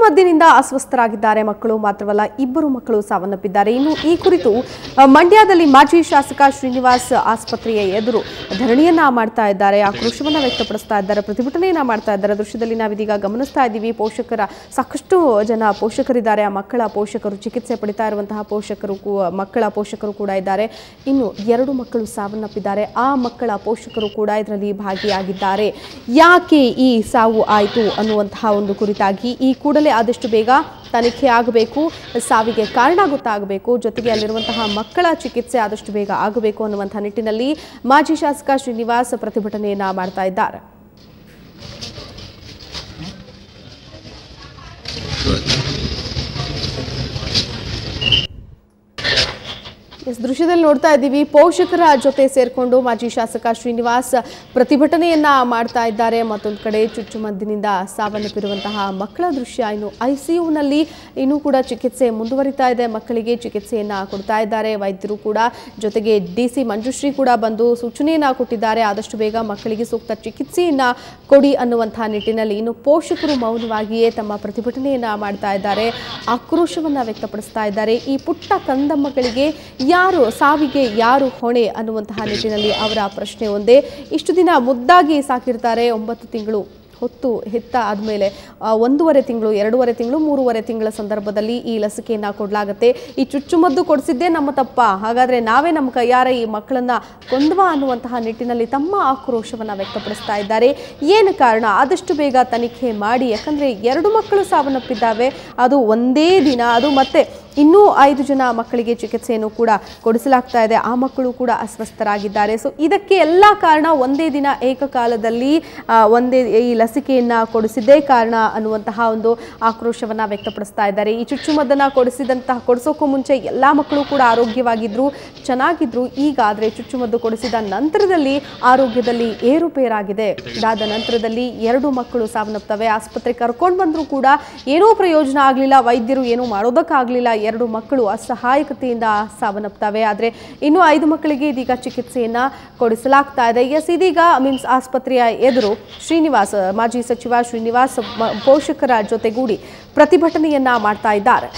ಚುಚ್ಚುಮದ್ದಿನಿಂದ ಅಸ್ವಸ್ಥರಾಗಿದ್ದಾರೆ ಮಕ್ಕಳು ಮಾತ್ರವಲ್ಲ ಇಬ್ಬರು ಮಕ್ಕಳು ಸಾವನ್ನಪ್ಪಿದ್ದಾರೆ ಇನ್ನು ಈ ಕುರಿತು ಆ, ಮಂಡ್ಯದಲ್ಲಿ ಮಾಜಿ ಶಾಸಕ ಶ್ರೀನಿವಾಸ್ ಆಸ್ಪತ್ರೆಯ ಎದುರು ಧರಣಿಯನ್ನ ಮಾಡ್ತಾ ಇದ್ದಾರೆ ಆಕ್ರೋಶವನ್ನ ವ್ಯಕ್ತಪಡಿಸ್ತಾ ಇದ್ದಾರೆ ಪ್ರತಿಭಟನೆಯನ್ನ ಮಾಡ್ತಾ ಇದ್ದಾರೆ ದೃಶ್ಯದಲ್ಲಿ ನಾವಿದೀಗ ಗಮನಿಸ್ತಾ ಇದ್ದೀವಿ ಪೋಷಕರ ಸಾಕಷ್ಟು ಜನ ಪೋಷಕರಿದ್ದಾರೆ ಆ ಮಕ್ಕಳ ಪೋಷಕರು ಚಿಕಿತ್ಸೆ ಪಡಿತಾ ಇರುವಂತಹ ಪೋಷಕರು ಕೂ- ಮಕ್ಕಳ ಪೋಷಕರು ಕೂಡ ಇದ್ದಾರೆ ಇನ್ನು ಎರಡು ಮಕ್ಕಳು ಸಾವನ್ನಪ್ಪಿದ್ದಾರೆ ಆ ಮಕ್ಕಳ ಪೋಷಕರು ಕೂಡ ಇದರಲ್ಲಿ ಭಾಗಿಯಾಗಿದ್ದಾರೆ ಯಾಕೆ ಈ ಸಾವು ಆಯಿತು ಅನ್ನುವಂತಹ ಒಂದು ಕುರಿತಾಗಿ ಈ ಕೂಡಲೇ ಆದಷ್ಟು ಬೇಗ ತನಿಖೆ ಆಗಬೇಕು ಸಾವಿಗೆ ಕಾರಣ ಗೊತ್ತಾಗಬೇಕು ಜೊತೆಗೆ ಅಲ್ಲಿರುವಂತಹ ಮಕ್ಕಳ ಚಿಕಿತ್ಸೆ ಆದಷ್ಟು ಬೇಗ ಆಗಬೇಕು ಅನ್ನುವಂತಹ ನಿಟ್ಟಿನಲ್ಲಿ ಮಾಜಿ ಶಾಸಕ ಶ್ರೀನಿವಾಸ್ ಪ್ರತಿಭಟನೆಯನ್ನ ಮಾಡ್ತಾ ಇದ್ದಾರೆ ಎಸ್ ದೃಶ್ಯದಲ್ಲಿ ನೋಡ್ತಾ ಇದ್ದೀವಿ ಪೋಷಕರ ಜೊತೆ ಸೇರ್ಕೊಂಡು ಮಾಜಿ ಶಾಸಕ ಶ್ರೀನಿವಾಸ್ ಪ್ರತಿಭಟನೆಯನ್ನ ಮಾಡ್ತಾ ಇದ್ದಾರೆ ಮತ್ತೊಂದು ಕಡೆ ಚುಚ್ಚುಮದ್ದಿನಿಂದ ಸಾವನ್ನಪ್ಪಿರುವಂತಹ ಮಕ್ಕಳ ದೃಶ್ಯ ಇನ್ನು ಐಸಿಯುನಲ್ಲಿ ಇನ್ನೂ ಕೂಡ ಚಿಕಿತ್ಸೆ ಮುಂದುವರಿತಾ ಇದೆ ಮಕ್ಕಳಿಗೆ ಚಿಕಿತ್ಸೆಯನ್ನ ಕೊಡ್ತಾ ಇದ್ದಾರೆ ವೈದ್ಯರು ಕೂಡ ಜೊತೆಗೆ ಡಿ ಸಿ ಮಂಜುಶ್ರೀ ಕೂಡ ಬಂದು ಸೂಚನೆಯನ್ನ ಕೊಟ್ಟಿದ್ದಾರೆ ಆದಷ್ಟು ಬೇಗ ಮಕ್ಕಳಿಗೆ ಸೂಕ್ತ ಚಿಕಿತ್ಸೆಯನ್ನ ಕೊಡಿ ಅನ್ನುವಂತಹ ನಿಟ್ಟಿನಲ್ಲಿ ಇನ್ನು ಪೋಷಕರು ಮೌನವಾಗಿಯೇ ತಮ್ಮ ಪ್ರತಿಭಟನೆಯನ್ನ ಮಾಡ್ತಾ ಇದ್ದಾರೆ ಆಕ್ರೋಶವನ್ನ ವ್ಯಕ್ತಪಡಿಸ್ತಾ ಇದ್ದಾರೆ ಈ ಪುಟ್ಟ ಕಂದಮ್ಮಗಳಿಗೆ ಯಾರು ಸಾವಿಗೆ ಯಾರು ಹೊಣೆ ಅನ್ನುವಂತಹ ನಿಟ್ಟಿನಲ್ಲಿ ಅವರ ಪ್ರಶ್ನೆ ಒಂದೇ ಇಷ್ಟು ದಿನ ಮುದ್ದಾಗಿ ಸಾಕಿರ್ತಾರೆ ಒಂಬತ್ತು ತಿಂಗಳು ಹೊತ್ತು ಹೆತ್ತ ಆದಮೇಲೆ ಒಂದೂವರೆ ತಿಂಗಳು ಎರಡೂವರೆ ತಿಂಗಳು ಮೂರುವರೆ ತಿಂಗಳ ಸಂದರ್ಭದಲ್ಲಿ ಈ ಲಸಿಕೆಯನ್ನು ಕೊಡಲಾಗುತ್ತೆ ಈ ಚುಚ್ಚುಮದ್ದು ಕೊಡಿಸಿದ್ದೇ ನಮ್ಮ ತಪ್ಪ ಹಾಗಾದರೆ ನಾವೇ ನಮ್ಮ ಕೈಯಾರ ಈ ಮಕ್ಕಳನ್ನ ಕೊಂದ್ವಾ ಅನ್ನುವಂತಹ ನಿಟ್ಟಿನಲ್ಲಿ ತಮ್ಮ ಆಕ್ರೋಶವನ್ನು ವ್ಯಕ್ತಪಡಿಸ್ತಾ ಇದ್ದಾರೆ ಏನು ಕಾರಣ ಆದಷ್ಟು ಬೇಗ ತನಿಖೆ ಮಾಡಿ ಯಾಕಂದರೆ ಎರಡು ಮಕ್ಕಳು ಸಾವನ್ನಪ್ಪಿದ್ದಾವೆ ಅದು ಒಂದೇ ದಿನ ಅದು ಮತ್ತೆ ಇನ್ನೂ ಐದು ಜನ ಮಕ್ಕಳಿಗೆ ಚಿಕಿತ್ಸೆಯನ್ನು ಕೂಡ ಕೊಡಿಸಲಾಗ್ತಾ ಇದೆ ಆ ಮಕ್ಕಳು ಕೂಡ ಅಸ್ವಸ್ಥರಾಗಿದ್ದಾರೆ ಸೊ ಇದಕ್ಕೆ ಎಲ್ಲ ಕಾರಣ ಒಂದೇ ದಿನ ಏಕಕಾಲದಲ್ಲಿ ಆ, ಒಂದೇ ಈ ಲಸಿಕೆಯನ್ನ ಕೊಡಿಸಿದ್ದೇ ಕಾರಣ ಅನ್ನುವಂತಹ ಒಂದು ಆಕ್ರೋಶವನ್ನ ವ್ಯಕ್ತಪಡಿಸ್ತಾ ಇದ್ದಾರೆ ಈ ಚುಚ್ಚುಮದ್ದನ್ನ ಕೊಡಿಸಿದಂತಹ ಕೊಡಿಸೋಕ್ಕೂ ಮುಂಚೆ ಎಲ್ಲ ಮಕ್ಕಳು ಕೂಡ ಆರೋಗ್ಯವಾಗಿದ್ರು ಚೆನ್ನಾಗಿದ್ರು ಈಗ ಆದರೆ ಚುಚ್ಚುಮದ್ದು ಕೊಡಿಸಿದ ನಂತರದಲ್ಲಿ ಆರೋಗ್ಯದಲ್ಲಿ ಏರುಪೇರಾಗಿದೆ ಇದಾದ ನಂತರದಲ್ಲಿ ಎರಡು ಮಕ್ಕಳು ಸಾವನ್ನಪ್ತವೆ ಆಸ್ಪತ್ರೆ ಕರ್ಕೊಂಡು ಬಂದರೂ ಕೂಡ ಏನೂ ಪ್ರಯೋಜನ ಆಗಲಿಲ್ಲ ವೈದ್ಯರು ಏನೂ ಮಾಡೋದಕ್ಕಾಗಲಿಲ್ಲ ಎರಡು ಮಕ್ಕಳು ಅಸಹಾಯಕತೆಯಿಂದ ಸಾವನ್ನಪ್ತವೆ ಆದರೆ ಇನ್ನೂ ಐದು ಮಕ್ಕಳಿಗೆ ಇದೀಗ ಚಿಕಿತ್ಸೆಯನ್ನ ಕೊಡಿಸಲಾಗ್ತಾ ಇದೆ ಎಸ್ ಇದೀಗ ಮಿಮ್ಸ್ ಆಸ್ಪತ್ರೆಯ ಎದುರು ಶ್ರೀನಿವಾಸ್ ಮಾಜಿ ಸಚಿವ ಶ್ರೀನಿವಾಸ್ ಮ- ಪೋಷಕರ ಜೊತೆಗೂಡಿ ಪ್ರತಿಭಟನೆಯನ್ನ ಮಾಡ್ತಾ ಇದ್ದಾರೆ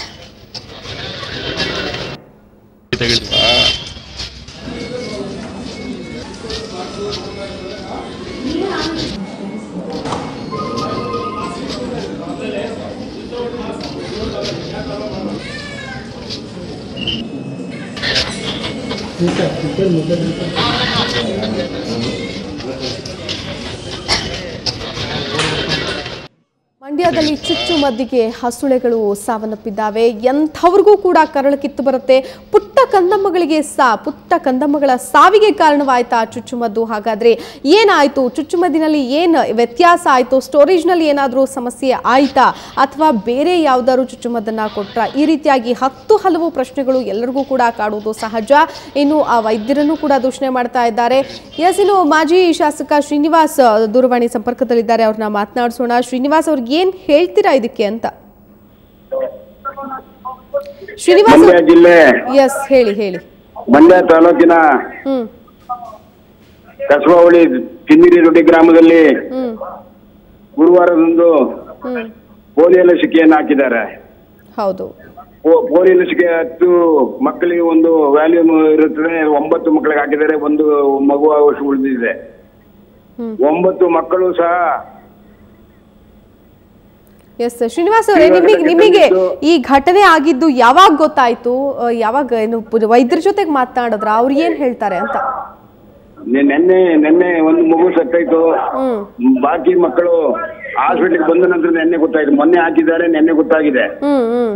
ಮಂಡ್ಯದಲ್ಲಿ ಚುಚ್ಚುಮದ್ದಿಗೆ ಹಸುಳೆಗಳು ಸಾವನ್ನಪ್ಪಿದ್ದಾವೆ ಎಂಥವ್ರಿಗೂ ಕೂಡ ಕರಳು ಕಿತ್ತು ಬರುತ್ತೆ ಪುಟ್ಟ ಕಂದಮ್ಮಗಳಿಗೆ ಸಾ ಪುಟ್ಟ ಕಂದಮ್ಮಗಳ ಸಾವಿಗೆ ಕಾರಣವಾಯ್ತಾ ಚುಚ್ಚುಮದ್ದು ಹಾಗಾದ್ರೆ ಏನಾಯ್ತು ಚುಚ್ಚುಮದ್ದಿನಲ್ಲಿ ಏನು ವ್ಯತ್ಯಾಸ ಆಯ್ತು ಸ್ಟೋರೇಜ್ನಲ್ಲಿ ಏನಾದರೂ ಸಮಸ್ಯೆ ಆಯ್ತಾ ಅಥವಾ ಬೇರೆ ಯಾವ್ದಾದ್ರು ಚುಚ್ಚುಮದ್ದನ್ನ ಕೊಟ್ರ ಈ ರೀತಿಯಾಗಿ ಹತ್ತು ಹಲವು ಪ್ರಶ್ನೆಗಳು ಎಲ್ಲರಿಗೂ ಕೂಡ ಕಾಡುವುದು ಸಹಜ ಇನ್ನು ಆ ವೈದ್ಯರನ್ನು ಕೂಡ ದೂಷಣೆ ಮಾಡ್ತಾ ಇದ್ದಾರೆ ಎಸ್ ಇನ್ನು ಮಾಜಿ ಶಾಸಕ ಶ್ರೀನಿವಾಸ್ ಆ, ದೂರವಾಣಿ ಸಂಪರ್ಕದಲ್ಲಿದ್ದಾರೆ ಅವ್ರನ್ನ ಮಾತನಾಡಿಸೋಣ ಶ್ರೀನಿವಾಸ್ ಅವ್ರಿಗೆ ಏನ್ ಹೇಳ್ತೀರಾ ಇದಕ್ಕೆ ಅಂತ ಶ್ರೀನಿವಾಸ್ ಮಂಡ್ಯ ಜಿಲ್ಲೆ ಎಸ್ ಹೇಳಿ ಹೇಳಿ ಮಂಡ್ಯ ತಾಲೂಕಿನ ಹ್ಮ್ ಕಸಬಾವಳಿ ತಿಮ್ಮಿರಿ ದೊಡ್ಡಿ ಗ್ರಾಮದಲ್ಲಿ ಹ್ಮ್ ಗುರುವಾರದಂದು ಹ್ಮ್ ಪೋಲಿಯೋ ಲಸಿಕೆಯನ್ನು ಹಾಕಿದ್ದಾರೆ ಹೌದು ಪೋ- ಪೋಲಿಯೋ ಲಸಿಕೆ ಹತ್ತು ಮಕ್ಕಳಿಗೆ ಒಂದು ವ್ಯಾಲ್ಯೂಮ್ ಇರುತ್ತದೆ ಒಂಬತ್ತು ಮಕ್ಕಳಿಗೆ ಹಾಕಿದ್ದಾರೆ ಒಂದು ಮಗು ಅವಶ್ಯ ಉಳಿದಿದೆ ಹ್ಮ್ ಒಂಬತ್ತು ಮಕ್ಕಳು ಸಹ ಎಸ್ ಶ್ರೀನಿವಾಸ್ ಅವರೇ ನಿಮಗೆ ನಿಮಗೆ ಈ ಘಟನೆ ಆಗಿದ್ದು ಯಾವಾಗ ಗೊತ್ತಾಯ್ತು ಆ, ಯಾವಾಗ ಏನು ಪು- ವೈದ್ಯರ ಜೊತೆಗೆ ಮಾತನಾಡಿದ್ರ ಅವ್ರು ಏನ್ ಹೇಳ್ತಾರೆ ಅಂತ ನೆ- ನೆನ್ನೆ ನೆನ್ನೆ ಒಂದು ಮಗು ಸತ್ತೈತು ಹ್ಮ್ ಬಾಕಿ ಮಕ್ಕಳು ಹಾಸ್ಪಿಟ್ಲಿಗೆ ಬಂದ ನಂತರ ನೆನ್ನೆ ಗೊತ್ತಾಯ್ತು ಮೊನ್ನೆ ಹಾಕಿದ್ದಾರೆ ನೆನ್ನೆ ಗೊತ್ತಾಗಿದೆ ಹ್ಮ್ ಹ್ಮ್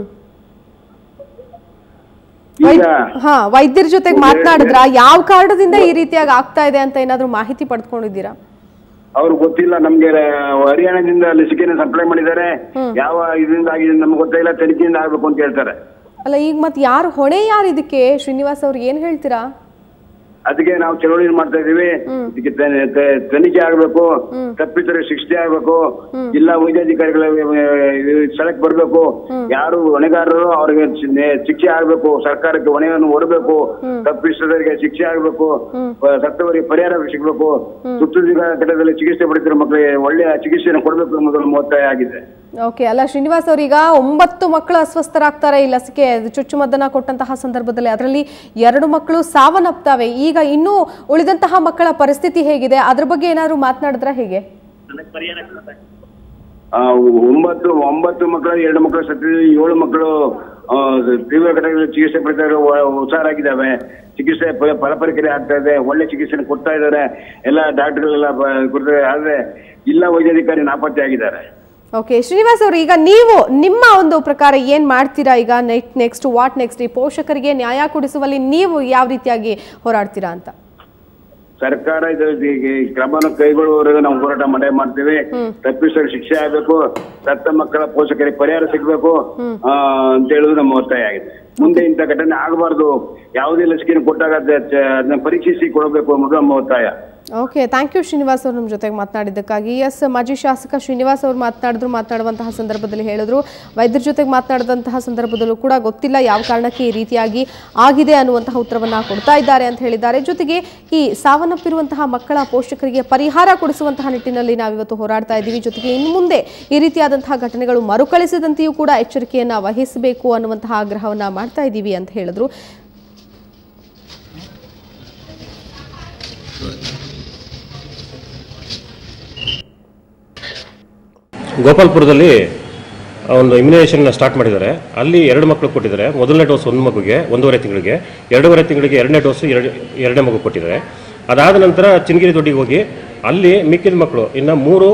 ಈಗ ವೈದ್- ಹಾ ವೈದ್ಯರ ಜೊತೆಗೆ ಮಾತನಾಡಿದ್ರ ಯಾವ ಕಾರಣದಿಂದ ಈ ರೀತಿಯಾಗಿ ಆಗ್ತಾ ಇದೆ ಅಂತ ಏನಾದ್ರು ಮಾಹಿತಿ ಪಡ್ಕೊಂಡಿದ್ದೀರಾ ಅವ್ರು ಗೊತ್ತಿಲ್ಲ ನಮ್ಗೆ ಹರಿಯಾಣದಿಂದ ಲಸಿಕೆನ ಸಪ್ಲೈ ಮಾಡಿದ್ದಾರೆ ಯಾವ ಇದರಿಂದ ಆಗಿದೆ ನಮ್ಗೆ ಗೊತ್ತಿಲ್ಲ ತನಿಖೆಯಿಂದ ಆಗ್ಬೇಕು ಅಂತ ಹೇಳ್ತಾರೆ ಅಲ್ಲ ಈಗ ಮತ್ತೆ ಯಾರು ಹೊಣೆ ಯಾರು ಇದಕ್ಕೆ ಶ್ರೀನಿವಾಸ್ ಅವ್ರು ಏನ್ ಹೇಳ್ತೀರಾ ಅದಕ್ಕೆ ನಾವು ಚಳವಳಿ ಮಾಡ್ತಾ ಇದೀವಿ ಇದಕ್ಕೆ ತ- ತ- ತನಿಖೆ ಆಗ್ಬೇಕು ತಪ್ಪಿತರೆ ಶಿಕ್ಷೆ ಆಗ್ಬೇಕು ಜಿಲ್ಲಾ ವೈದ್ಯಾಧಿಕಾರಿಗಳ ಅಹ್, ಸ್ಥಳಕ್ಕೆ ಬರ್ಬೇಕು ಯಾರು ಹೊಣೆಗಾರರು ಅವ್ರಿಗೆ ಶಿ- ನೆ- ಶಿಕ್ಷೆ ಆಗ್ಬೇಕು ಸರ್ಕಾರಕ್ಕೆ ಹೊಣೆಯನ್ನು ಹೊರಬೇಕು ತಪ್ಪಿಸದವರಿಗೆ ಶಿಕ್ಷೆ ಆಗ್ಬೇಕು ಪ- ಸತ್ತವರಿಗೆ ಪರಿಹಾರ ಸಿಗ್ಬೇಕು ಸುತ್ತುದಿನ ಘಟ್ಟದಲ್ಲಿ ಚಿಕಿತ್ಸೆ ಪಡಿತಿರೋ ಮಕ್ಕಳಿಗೆ ಒಳ್ಳೆಯ ಚಿಕಿತ್ಸೆಯನ್ನು ಕೊಡಬೇಕು ಎಂಬುದನ್ನು ಒತ್ತಾಯ ಆಗಿದೆ ಓಕೆ ಅಲ್ಲ ಶ್ರೀನಿವಾಸ್ ಅವ್ರೀಗ ಒಂಬತ್ತು ಮಕ್ಕಳು ಅಸ್ವಸ್ಥರಾಗ್ತಾರೆ ಈ ಲಸಿಕೆ ಅದು ಚುಚ್ಚುಮದ್ದನ್ನ ಕೊಟ್ಟಂತಹ ಸಂದರ್ಭದಲ್ಲಿ ಅದರಲ್ಲಿ ಎರಡು ಮಕ್ಕಳು ಸಾವನ್ನಪ್ತವೆ ಈಗ ಇನ್ನೂ ಉಳಿದಂತಹ ಮಕ್ಕಳ ಪರಿಸ್ಥಿತಿ ಹೇಗಿದೆ ಅದ್ರ ಬಗ್ಗೆ ಏನಾದ್ರು ಮಾತನಾಡಿದ್ರ ಹೇಗೆ ಆ, ಒಂಬತ್ತು ಒಂಬತ್ತು ಮಕ್ಕಳು ಎರಡು ಮಕ್ಕಳು ಸತ್ತಿದೆ ಏಳು ಮಕ್ಕಳು ಆ, ತೀವ್ರ ಘಟಕದಲ್ಲಿ ಚಿಕಿತ್ಸೆ ಪಡಿತಾ ಇರೋ ಹುಷಾರಾಗಿದ್ದಾವೆ ಚಿಕಿತ್ಸೆ ಫಲ- ಫಲಪರಿಕರೆ ಆಗ್ತಾ ಇದೆ ಒಳ್ಳೆ ಚಿಕಿತ್ಸೆ ಕೊಡ್ತಾ ಇದ್ದಾರೆ ಎಲ್ಲ ಡಾಕ್ಟರ್ಗಳೆಲ್ಲ ಬ- ಕೊಡ್ತಾರೆ ಆದ್ರೆ ಜಿಲ್ಲಾ ವೈದ್ಯಾಧಿಕಾರಿ ನಾಪತ್ತೆ ಆಗಿದ್ದಾರೆ ಓಕೆ ಶ್ರೀನಿವಾಸ್ ಅವರು ಈಗ ನೀವು ನಿಮ್ಮ ಒಂದು ಪ್ರಕಾರ ಏನ್ ಮಾಡ್ತೀರಾ ಈಗ ನೆಕ್ಸ್ಟ್ ನೆಕ್ಸ್ಟ್ ವಾಟ್ ನೆಕ್ಸ್ಟ್ ಈ ಪೋಷಕರಿಗೆ ನ್ಯಾಯ ಕೊಡಿಸುವಲ್ಲಿ ನೀವು ಯಾವ ರೀತಿಯಾಗಿ ಹೋರಾಡ್ತೀರಾ ಅಂತ ಸರ್ಕಾರ ಇದು ಈ ಕ್ರಮವನ್ನು ಕೈಗೊಳ್ಳುವವರೆಗೂ ನಾವು ಹೋರಾಟ ಮಾಡೇ ಮಾಡ್ತೀವಿ ತಪ್ಪಿಸಲು ಶಿಕ್ಷೆ ಆಗಬೇಕು ಸತ್ತ ಮಕ್ಕಳ ಪೋಷಕರಿಗೆ ಪರಿಹಾರ ಸಿಗಬೇಕು ಆ, ಅಂತ ಹೇಳುದು ನಮ್ಮ ಒತ್ತಾಯ ಆಗಿದೆ ಮುಂದೆ ಇಂಥ ಘಟನೆ ಆಗಬಾರ್ದು ಯಾವುದೇ ಲಸಿಕೆಯನ್ನು ಕೊಟ್ಟಾಗ ಅದ- ಚ- ಅದನ್ನ ಪರೀಕ್ಷಿಸಿ ಕೊಡಬೇಕು ಅನ್ನೋದು ನಮ್ಮ ಒತ್ತಾಯ ಓಕೆ ಥ್ಯಾಂಕ್ ಯು ಶ್ರೀನಿವಾಸ್ ಅವರು ನಮ್ಮ ಜೊತೆಗೆ ಮಾತನಾಡಿದ್ದಕ್ಕಾಗಿ ಎಸ್ ಮಾಜಿ ಶಾಸಕ ಶ್ರೀನಿವಾಸ್ ಅವರು ಮಾತನಾಡಿದ್ರು ಮಾತನಾಡುವಂತಹ ಸಂದರ್ಭದಲ್ಲಿ ಹೇಳಿದ್ರು ವೈದ್ಯರ ಜೊತೆಗೆ ಮಾತನಾಡಿದಂತಹ ಸಂದರ್ಭದಲ್ಲೂ ಕೂಡ ಗೊತ್ತಿಲ್ಲ ಯಾವ ಕಾರಣಕ್ಕೆ ಈ ರೀತಿಯಾಗಿ ಆಗಿದೆ ಅನ್ನುವಂತಹ ಉತ್ತರವನ್ನ ಕೊಡ್ತಾ ಇದ್ದಾರೆ ಅಂತ ಹೇಳಿದ್ದಾರೆ ಜೊತೆಗೆ ಈ ಸಾವನ್ನಪ್ಪಿರುವಂತಹ ಮಕ್ಕಳ ಪೋಷಕರಿಗೆ ಪರಿಹಾರ ಕೊಡಿಸುವಂತಹ ನಿಟ್ಟಿನಲ್ಲಿ ನಾವಿವತ್ತು ಹೋರಾಡ್ತಾ ಇದ್ದೀವಿ ಜೊತೆಗೆ ಇನ್ನು ಮುಂದೆ ಈ ರೀತಿಯಾದಂತಹ ಘಟನೆಗಳು ಮರುಕಳಿಸದಂತೆಯೂ ಕೂಡ ಎಚ್ಚರಿಕೆಯನ್ನ ವಹಿಸಬೇಕು ಅನ್ನುವಂತಹ ಆಗ್ರಹವನ್ನ ಮಾಡ್ತಾ ಇದ್ದೀವಿ ಅಂತ ಹೇಳಿದ್ರು ಗೋಪಾಲ್ಪುರದಲ್ಲಿ ಒಂದು ಇಮ್ಯುನೈಸೇಷನ್ ಸ್ಟಾರ್ಟ್ ಮಾಡಿದ್ದಾರೆ ಅಲ್ಲಿ ಎರಡು ಮಕ್ಕಳು ಕೊಟ್ಟಿದ್ದಾರೆ ಮೊದಲನೇ ಡೋಸ್ ಒಂದು ಮಗುಗೆ ಒಂದೂವರೆ ತಿಂಗಳಿಗೆ ಎರಡೂವರೆ ತಿಂಗಳಿಗೆ ಎರಡನೇ ಡೋಸ್ ಎರಡು ಎರಡನೇ ಮಗು ಕೊಟ್ಟಿದ್ದಾರೆ ಅದಾದ ನಂತರ ಚಿನ್ನಗಿರಿ ದೊಡ್ಡಿಗೆ ಹೋಗಿ ಅಲ್ಲಿ ಮಿಕ್ಕಿದ ಮಕ್ಕಳು ಇನ್ನು ಮೂರು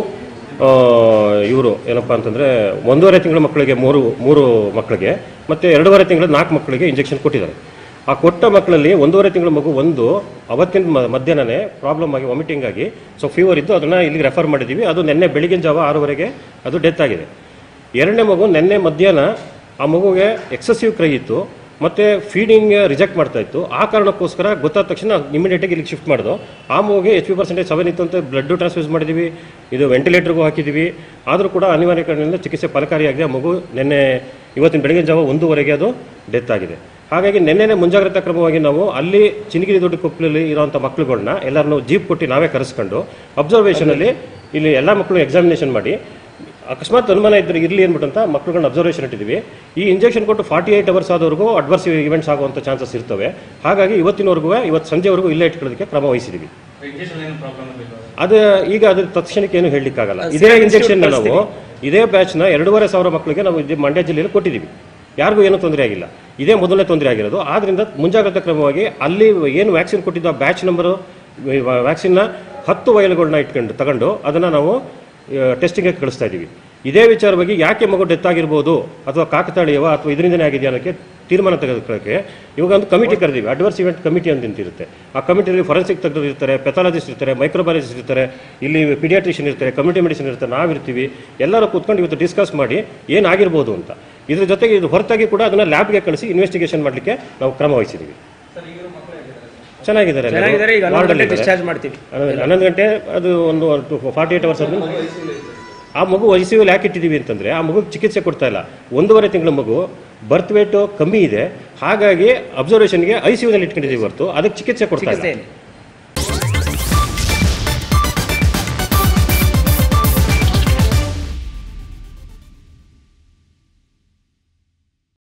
ಇವರು ಏನಪ್ಪ ಅಂತಂದರೆ ಒಂದೂವರೆ ತಿಂಗಳ ಮಕ್ಕಳಿಗೆ ಮೂರು ಮೂರು ಮಕ್ಕಳಿಗೆ ಮತ್ತು ಎರಡೂವರೆ ತಿಂಗಳ ನಾಲ್ಕು ಮಕ್ಕಳಿಗೆ ಇಂಜೆಕ್ಷನ್ ಕೊಟ್ಟಿದ್ದಾರೆ ಆ ಕೊಟ್ಟ ಮಕ್ಕಳಲ್ಲಿ ಒಂದೂವರೆ ತಿಂಗಳ ಮಗು ಒಂದು ಅವತ್ತಿನ ಮ- ಮಧ್ಯಾಹ್ನನೇ ಪ್ರಾಬ್ಲಮ್ ಆಗಿ ವಾಮಿಟಿಂಗ್ ಆಗಿ ಸೊ ಫೀವರ್ ಇದ್ದು ಅದನ್ನು ಇಲ್ಲಿಗೆ ರೆಫರ್ ಮಾಡಿದ್ದೀವಿ ಅದು ನಿನ್ನೆ ಬೆಳಗಿನ ಜಾವ ಆರೂವರೆಗೆ ಅದು ಡೆತ್ ಆಗಿದೆ ಎರಡನೇ ಮಗು ನಿನ್ನೆ ಮಧ್ಯಾಹ್ನ ಆ ಮಗುಗೆ ಎಕ್ಸೆಸಿವ್ ಕ್ರೈ ಇತ್ತು ಮತ್ತು ಫೀಡಿಂಗ್ ರಿಜೆಕ್ಟ್ ಮಾಡ್ತಾ ಇತ್ತು ಆ ಕಾರಣಕ್ಕೋಸ್ಕರ ಗೊತ್ತಾದ ತಕ್ಷಣ ಇಮಿಡಿಯೇಟಾಗಿ ಇಲ್ಲಿಗೆ ಶಿಫ್ಟ್ ಮಾಡೋದು ಆ ಮಗುಗೆ ಎಚ್ ಪಿ ಪರ್ಸೆಂಟೇಜ್ ಸೆವೆನ್ ಇತ್ತು ಅಂತ ಬ್ಲಡ್ ಟ್ರಾನ್ಸ್ಫ್ಯೂಸ್ ಮಾಡಿದ್ದೀವಿ ಇದು ವೆಂಟಿಲೇಟರ್ಗೂ ಹಾಕಿದ್ದೀವಿ ಆದರೂ ಕೂಡ ಅನಿವಾರ್ಯ ಕಾರಣದಿಂದ ಚಿಕಿತ್ಸೆ ಫಲಕಾರಿಯಾಗಿದೆ ಆ ಮಗು ನಿನ್ನೆ ಇವತ್ತಿನ ಬೆಳಗಿನ ಜಾವ ಒಂದೂವರೆಗೆ ಅದು ಡೆತ್ ಆಗಿದೆ ಹಾಗಾಗಿ ನಿನ್ನೆನೆ ಮುಂಜಾಗ್ರತಾ ಕ್ರಮವಾಗಿ ನಾವು ಅಲ್ಲಿ ಚಿನ್ನಗಿರಿ ದೊಡ್ಡ ಕೊಪ್ಪಲಲ್ಲಿ ಇರುವಂಥ ಮಕ್ಕಳುಗಳನ್ನ ಎಲ್ಲರನ್ನೂ ಜೀಪ್ ಕೊಟ್ಟು ನಾವೇ ಕರೆಸ್ಕೊಂಡು ಅಬ್ಸರ್ವೇಷನಲ್ಲಿ ಇಲ್ಲಿ ಎಲ್ಲ ಮಕ್ಕಳು ಎಕ್ಸಾಮಿನೇಷನ್ ಮಾಡಿ ಅಕಸ್ಮಾತ್ ಅನುಮಾನ ಇದ್ರೆ ಇರಲಿ ಅಂದ್ಬಿಟ್ಟು ಅಂತ ಮಕ್ಕಳುಗಳನ್ನ ಅಬ್ಸರ್ವೇಷನ್ ಇಟ್ಟಿದ್ದೀವಿ ಈ ಇಂಜೆಕ್ಷನ್ ಕೊಟ್ಟು ಫಾರ್ಟಿ ಏಟ್ ಅವರ್ಸ್ ಆದವರೆಗೂ ಅಡ್ವರ್ಸ್ ಇವೆಂಟ್ಸ್ ಆಗುವಂಥ ಚಾನ್ಸಸ್ ಇರ್ತವೆ ಹಾಗಾಗಿ ಇವತ್ತಿನವರೆಗೂ ಇವತ್ತು ಸಂಜೆವರೆಗೂ ಇಲ್ಲೇ ಇಟ್ಕೊಳ್ಳೋದಕ್ಕೆ ಕ್ರಮ ವಹಿಸಿದ್ದೀವಿ ಅದು ಈಗ ಅದ್ರ ತಕ್ಷಣಕ್ಕೆ ಏನು ಹೇಳಲಿಕ್ಕಾಗಲ್ಲ ಇದೇ ಇಂಜೆಕ್ಷನ್ ನಾವು ಇದೇ ಬ್ಯಾಚ್ನ ಎರಡೂವರೆ ಸಾವಿರ ಮಕ್ಕಳಿಗೆ ನಾವು ಇದು ಮಂಡ್ಯ ಜಿಲ್ಲೆಯಲ್ಲಿ ಕೊಟ್ಟಿದ್ದೀವಿ ಯಾರಿಗೂ ಏನೂ ತೊಂದರೆ ಆಗಿಲ್ಲ ಇದೇ ಮೊದಲನೇ ತೊಂದರೆ ಆಗಿರೋದು ಆದ್ರಿಂದ ಮುಂಜಾಗ್ರತಾ ಕ್ರಮವಾಗಿ ಅಲ್ಲಿ ಏನು ವ್ಯಾಕ್ಸಿನ್ ಕೊಟ್ಟಿದ್ದು ಆ ಬ್ಯಾಚ್ ನಂಬರು ವ್ಯಾಕ್ಸಿನ್ನ ಹತ್ತು ವಯಲ್ಗಳನ್ನ ಇಟ್ಕೊಂಡು ತಗೊಂಡು ಅದನ್ನು ನಾವು ಟೆಸ್ಟಿಂಗ್ಗೆ ಕಳಿಸ್ತಾ ಇದ್ದೀವಿ ಇದೇ ವಿಚಾರವಾಗಿ ಯಾಕೆ ಮಗು ಡೆತ್ ಆಗಿರ್ಬೋದು ಅಥವಾ ಕಾಕತಾಳೀಯವ ಅಥವಾ ಇದರಿಂದನೇ ಆಗಿದೆಯಾ ಅನ್ನೋಕ್ಕೆ ತೀರ್ಮಾನ ತೆಗೆದುಕೊಳ್ಳೋಕ್ಕೆ ಇವಾಗ ಒಂದು ಕಮಿಟಿ ಕರೆದೀವಿ ಅಡ್ವರ್ಸ್ ಇವೆಂಟ್ ಕಮಿಟಿ ಅಂತ ಇರುತ್ತೆ ಆ ಕಮಿಟಿಯಲ್ಲಿ ಫೊರೆನ್ಸಿಕ್ ತಜ್ಞರು ಇರ್ತಾರೆ ಪೆಥಾಲಜಿಸ್ಟ್ ಇರ್ತಾರೆ ಮೈಕ್ರೋಬಯಾಲಜಿಸ್ಟ್ ಇರ್ತಾರೆ ಇಲ್ಲಿ ಪೀಡಿಯಾಟ್ರಿಷಿಯನ್ ಇರ್ತಾರೆ ಕಮ್ಯುನಿಟಿ ಮೆಡಿಸಿನ್ ಇರ್ತಾರೆ ನಾವಿರ್ತೀವಿ ಎಲ್ಲರೂ ಕೂತ್ಕೊಂಡು ಇವತ್ತು ಡಿಸ್ಕಸ್ ಮಾಡಿ ಏನಾಗಿರ್ಬೋದು ಅಂತ ಇದ್ರ ಜೊತೆಗೆ ಇದು ಹೊರತಾಗಿ ಕೂಡ ಅದನ್ನ ಲ್ಯಾಬ್ಗೆ ಕಳಿಸಿ ಇನ್ವೆಸ್ಟಿಗೇಷನ್ ಮಾಡಲಿಕ್ಕೆ ನಾವು ಕ್ರಮ ವಹಿಸಿದ್ದೀವಿ ಚೆನ್ನಾಗಿದ್ದಾರೆ ಎಲ್ಲರೂ. ಚೆನ್ನಾಗಿದ್ದಾರೆ ಈಗ ಹನ್ನೊಂದು ವಾರ್ಡಲ್ಲಿ ಗಂಟೆ ಇದ್ದಾರೆ. ಡಿಸ್ಚಾರ್ಜ್ ಮಾಡ್ತೀವಿ ಹನ್ನೊಂದು ಹನ್ನೊಂದು ಗಂಟೆ ಅದು ಒಂದು ಫಾರ್ಟಿ ಏಟ್ ಅವರ್ಸ್ ಆದ್ಮೇಲೆ ಆ ಮಗು ಐ ಸಿ ಯಾಕೆ ಇಟ್ಟಿದ್ದೀವಿ ಅಂತಂದ್ರೆ ಆ ಮಗು ಚಿಕಿತ್ಸೆ ಕೊಡ್ತಾ ಇಲ್ಲ ಒಂದೂವರೆ ತಿಂಗಳ ಮಗು ಬರ್ತ್ ವೇಟು ಕಮ್ಮಿ ಇದೆ ಹಾಗಾಗಿ ಅಬ್ಸರ್ವೇಷನ್ಗೆ ಐ ಸಿ ಯುನಲ್ಲಿ ಇಟ್ಕೊಂಡಿದ್ದೀವಿ ಹೊರತು ಅದಕ್ಕೆ ಚಿಕಿತ್ಸೆ ಕೊಡ್ತಾ ಚಿಕಿತ್ಸೆ ಇಲ್ಲ ಇಲ್ಲ.